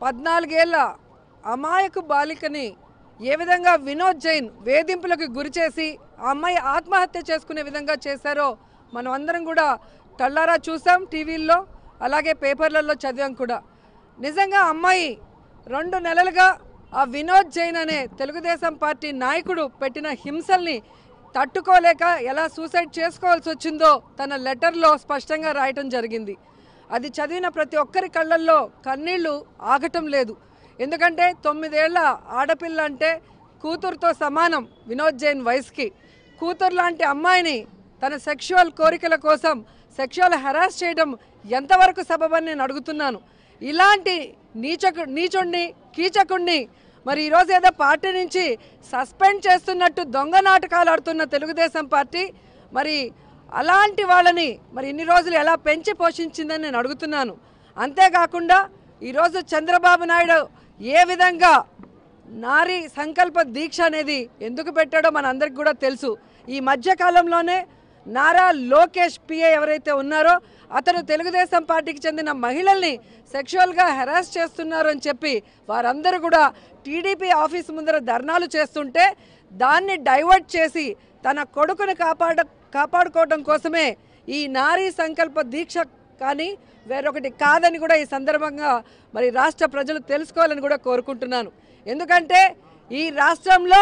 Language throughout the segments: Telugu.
పద్నాలుగేళ్ల అమాయకు బాలికని ఏ విధంగా వినోద్ జైన్ వేధింపులకు గురిచేసి ఆ అమ్మాయి ఆత్మహత్య చేసుకునే విధంగా చేశారో మనం అందరం కూడా కళ్ళారా చూసాం టీవీల్లో అలాగే పేపర్లలో చదివాం కూడా నిజంగా ఆ అమ్మాయి రెండు నెలలుగా ఆ వినోద్ జైన్ అనే తెలుగుదేశం పార్టీ నాయకుడు పెట్టిన హింసల్ని తట్టుకోలేక ఎలా సూసైడ్ చేసుకోవాల్సి వచ్చిందో తన లెటర్లో స్పష్టంగా రాయటం జరిగింది అది చదివిన ప్రతి ఒక్కరి కళ్ళల్లో కన్నీళ్లు ఆగటం లేదు ఎందుకంటే తొమ్మిదేళ్ల ఆడపిల్ల అంటే కూతురుతో సమానం వినోద్ జైన్ వయసుకి కూతురు లాంటి అమ్మాయిని తన సెక్షువల్ కోరికల కోసం సెక్షువల్ హెరాస్ చేయడం ఎంతవరకు సబబని నేను అడుగుతున్నాను ఇలాంటి నీచకు నీచుణ్ణి కీచకుణ్ణి మరి ఈరోజు ఏదో పార్టీ నుంచి సస్పెండ్ చేస్తున్నట్టు దొంగ నాటకాలు ఆడుతున్న తెలుగుదేశం పార్టీ మరి అలాంటి వాళ్ళని మరి ఇన్ని రోజులు ఎలా పెంచి పోషించిందని నేను అడుగుతున్నాను అంతేకాకుండా ఈరోజు చంద్రబాబు నాయుడు ఏ విధంగా నారీ సంకల్ప దీక్ష అనేది ఎందుకు పెట్టాడో మనందరికి కూడా తెలుసు ఈ మధ్య కాలంలోనే నారా లోకేష్ పిఏ ఎవరైతే ఉన్నారో అతను తెలుగుదేశం పార్టీకి చెందిన మహిళల్ని సెక్షువల్గా హెరాస్ చేస్తున్నారు అని చెప్పి వారందరూ కూడా టీడీపీ ఆఫీస్ ముందర ధర్నాలు చేస్తుంటే దాన్ని డైవర్ట్ చేసి తన కొడుకుని కాపాడ కాపాడుకోవడం కోసమే ఈ నారీ సంకల్ప దీక్ష కానీ వేరొకటి కాదని కూడా ఈ సందర్భంగా మరి రాష్ట్ర ప్రజలు తెలుసుకోవాలని కూడా కోరుకుంటున్నాను ఎందుకంటే ఈ రాష్ట్రంలో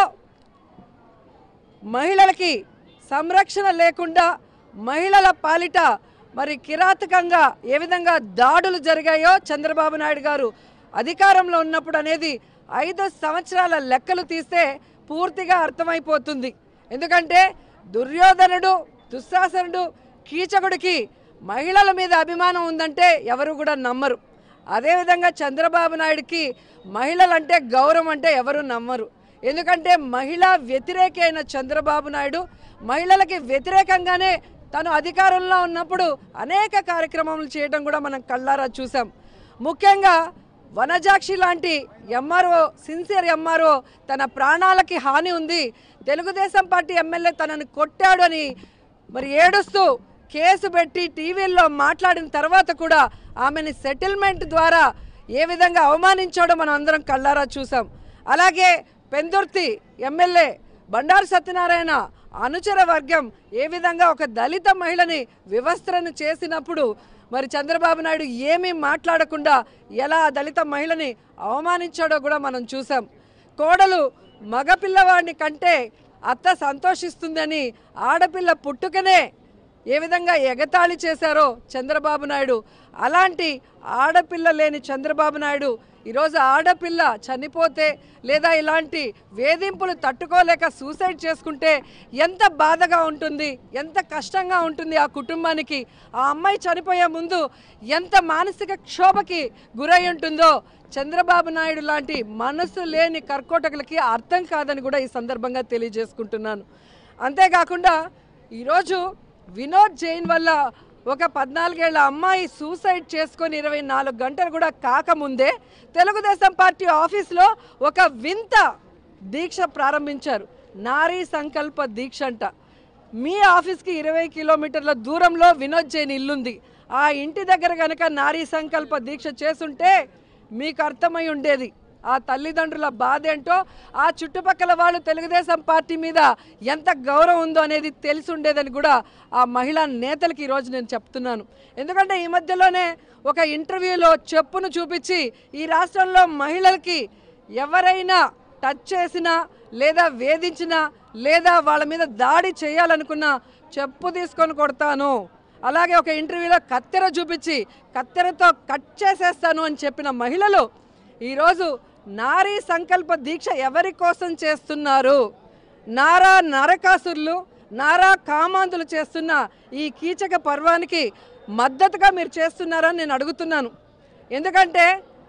మహిళలకి సంరక్షణ లేకుండా మహిళల పాలిట మరి కిరాతకంగా ఏ విధంగా దాడులు జరిగాయో చంద్రబాబు నాయుడు గారు అధికారంలో ఉన్నప్పుడు అనేది ఐదు సంవత్సరాల లెక్కలు తీస్తే పూర్తిగా అర్థమైపోతుంది ఎందుకంటే దుర్యోధనుడు దుశ్శాసనుడు కీచకుడికి మహిళల మీద అభిమానం ఉందంటే ఎవరు కూడా నమ్మరు అదేవిధంగా చంద్రబాబు నాయుడుకి మహిళలంటే గౌరవం అంటే ఎవరు నమ్మరు ఎందుకంటే మహిళా వ్యతిరేకి అయిన చంద్రబాబు నాయుడు మహిళలకి వ్యతిరేకంగానే తను అధికారంలో ఉన్నప్పుడు అనేక కార్యక్రమాలు చేయడం కూడా మనం కళ్ళారా చూసాం ముఖ్యంగా వనజాక్షి లాంటి ఎంఆర్ఓ సిన్సియర్ ఎంఆర్ఓ తన ప్రాణాలకి హాని ఉంది తెలుగుదేశం పార్టీ ఎమ్మెల్యే తనని కొట్టాడు అని మరి ఏడుస్తూ కేసు పెట్టి టీవీల్లో మాట్లాడిన తర్వాత కూడా ఆమెని సెటిల్మెంట్ ద్వారా ఏ విధంగా అవమానించాడో మనం అందరం కళ్ళారా చూసాం అలాగే పెందుర్తి ఎమ్మెల్యే బండారు సత్యనారాయణ అనుచర వర్గం ఏ విధంగా ఒక దళిత మహిళని వివస్త్రను చేసినప్పుడు మరి చంద్రబాబు నాయుడు ఏమీ మాట్లాడకుండా ఎలా ఆ దళిత మహిళని అవమానించాడో కూడా మనం చూసాం కోడలు మగపిల్లవాడిని కంటే అత్త సంతోషిస్తుందని ఆడపిల్ల పుట్టుకనే ఏ విధంగా ఎగతాళి చేశారో చంద్రబాబు నాయుడు అలాంటి ఆడపిల్ల లేని చంద్రబాబు నాయుడు ఈరోజు ఆడపిల్ల చనిపోతే లేదా ఇలాంటి వేధింపులు తట్టుకోలేక సూసైడ్ చేసుకుంటే ఎంత బాధగా ఉంటుంది ఎంత కష్టంగా ఉంటుంది ఆ కుటుంబానికి ఆ అమ్మాయి చనిపోయే ముందు ఎంత మానసిక క్షోభకి గురై ఉంటుందో చంద్రబాబు నాయుడు లాంటి మనసు లేని కర్కోటకులకి అర్థం కాదని కూడా ఈ సందర్భంగా తెలియజేసుకుంటున్నాను అంతేకాకుండా ఈరోజు వినోద్ జైన్ వల్ల ఒక పద్నాలుగేళ్ల అమ్మాయి సూసైడ్ చేసుకొని ఇరవై నాలుగు గంటలు కూడా కాకముందే తెలుగుదేశం పార్టీ ఆఫీస్లో ఒక వింత దీక్ష ప్రారంభించారు నారీ సంకల్ప దీక్ష అంట మీ ఆఫీస్కి ఇరవై కిలోమీటర్ల దూరంలో వినోద్ జైన్ ఇల్లుంది ఆ ఇంటి దగ్గర కనుక నారీ సంకల్ప దీక్ష చేసుంటే మీకు అర్థమై ఉండేది ఆ తల్లిదండ్రుల బాధ ఏంటో ఆ చుట్టుపక్కల వాళ్ళు తెలుగుదేశం పార్టీ మీద ఎంత గౌరవం ఉందో అనేది తెలిసి ఉండేదని కూడా ఆ మహిళా నేతలకి ఈరోజు నేను చెప్తున్నాను ఎందుకంటే ఈ మధ్యలోనే ఒక ఇంటర్వ్యూలో చెప్పును చూపించి ఈ రాష్ట్రంలో మహిళలకి ఎవరైనా టచ్ చేసినా లేదా వేధించినా లేదా వాళ్ళ మీద దాడి చేయాలనుకున్నా చెప్పు తీసుకొని కొడతాను అలాగే ఒక ఇంటర్వ్యూలో కత్తెర చూపించి కత్తెరతో కట్ చేసేస్తాను అని చెప్పిన మహిళలు ఈరోజు నారీ సంకల్ప దీక్ష ఎవరి కోసం చేస్తున్నారు నారా నరకాసురులు నారా కామాంతులు చేస్తున్న ఈ కీచక పర్వానికి మద్దతుగా మీరు చేస్తున్నారని నేను అడుగుతున్నాను ఎందుకంటే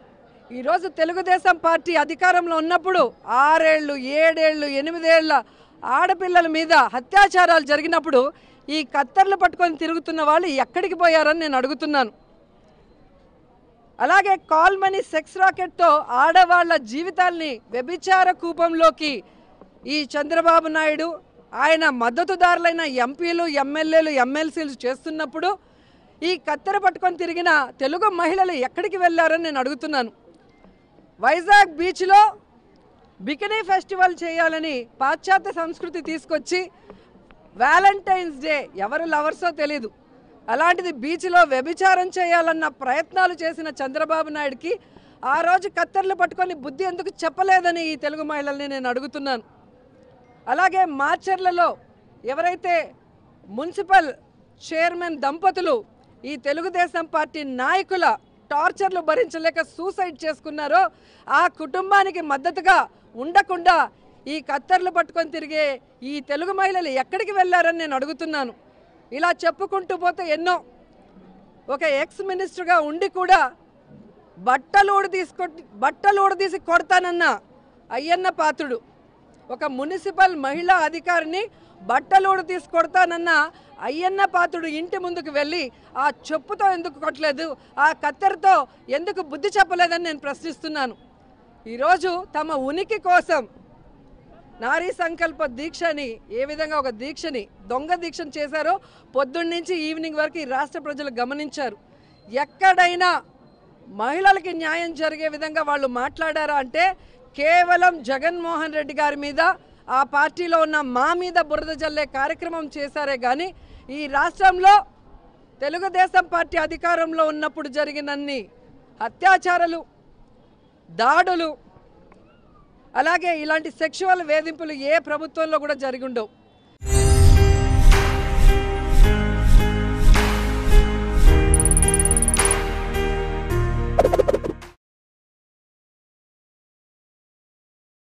ఈరోజు తెలుగుదేశం పార్టీ అధికారంలో ఉన్నప్పుడు ఆరేళ్ళు ఏడేళ్ళు ఎనిమిదేళ్ల ఆడపిల్లల మీద అత్యాచారాలు జరిగినప్పుడు ఈ కత్తర్లు పట్టుకొని తిరుగుతున్న వాళ్ళు ఎక్కడికి పోయారని నేను అడుగుతున్నాను అలాగే కాల్ మనీ సెక్స్ రాకెట్తో ఆడవాళ్ళ జీవితాల్ని వ్యభిచార కూపంలోకి ఈ చంద్రబాబు నాయుడు ఆయన మద్దతుదారులైన ఎంపీలు ఎమ్మెల్యేలు ఎమ్మెల్సీలు చేస్తున్నప్పుడు ఈ కత్తెర పట్టుకొని తిరిగిన తెలుగు మహిళలు ఎక్కడికి వెళ్ళారని నేను అడుగుతున్నాను వైజాగ్ బీచ్లో బికినీ ఫెస్టివల్ చేయాలని పాశ్చాత్య సంస్కృతి తీసుకొచ్చి వ్యాలంటైన్స్ డే ఎవరు లవర్సో తెలీదు అలాంటిది బీచ్లో వ్యభిచారం చేయాలన్న ప్రయత్నాలు చేసిన చంద్రబాబు నాయుడుకి ఆ రోజు కత్తెరలు పట్టుకొని బుద్ధి ఎందుకు చెప్పలేదని ఈ తెలుగు మహిళల్ని నేను అడుగుతున్నాను అలాగే మార్చర్లలో ఎవరైతే మున్సిపల్ చైర్మన్ దంపతులు ఈ తెలుగుదేశం పార్టీ నాయకుల టార్చర్లు భరించలేక సూసైడ్ చేసుకున్నారో ఆ కుటుంబానికి మద్దతుగా ఉండకుండా ఈ కత్తర్లు పట్టుకొని తిరిగే ఈ తెలుగు మహిళలు ఎక్కడికి వెళ్ళారని నేను అడుగుతున్నాను ఇలా చెప్పుకుంటూ పోతే ఎన్నో ఒక ఎక్స్ మినిస్టర్గా ఉండి కూడా బట్టలోడు తీసుకొట్టి బట్టలోడు తీసి కొడతానన్న అయ్యన్న పాత్రుడు ఒక మున్సిపల్ మహిళా అధికారిని బట్టలోడు తీసి కొడతానన్న అయ్యన్న పాత్రుడు ఇంటి ముందుకు వెళ్ళి ఆ చెప్పుతో ఎందుకు కొట్టలేదు ఆ కత్తెరతో ఎందుకు బుద్ధి చెప్పలేదని నేను ప్రశ్నిస్తున్నాను ఈరోజు తమ ఉనికి కోసం నారీ సంకల్ప దీక్షని ఏ విధంగా ఒక దీక్షని దొంగ దీక్షను చేశారో పొద్దున్న నుంచి ఈవినింగ్ వరకు ఈ రాష్ట్ర ప్రజలు గమనించారు ఎక్కడైనా మహిళలకి న్యాయం జరిగే విధంగా వాళ్ళు మాట్లాడారా అంటే కేవలం జగన్మోహన్ రెడ్డి గారి మీద ఆ పార్టీలో ఉన్న మా మీద బురద జల్లే కార్యక్రమం చేశారే కానీ ఈ రాష్ట్రంలో తెలుగుదేశం పార్టీ అధికారంలో ఉన్నప్పుడు జరిగినన్ని అత్యాచారాలు దాడులు అలాగే ఇలాంటి సెక్షువల్ వేధింపులు ఏ ప్రభుత్వంలో కూడా జరిగి ఉండవు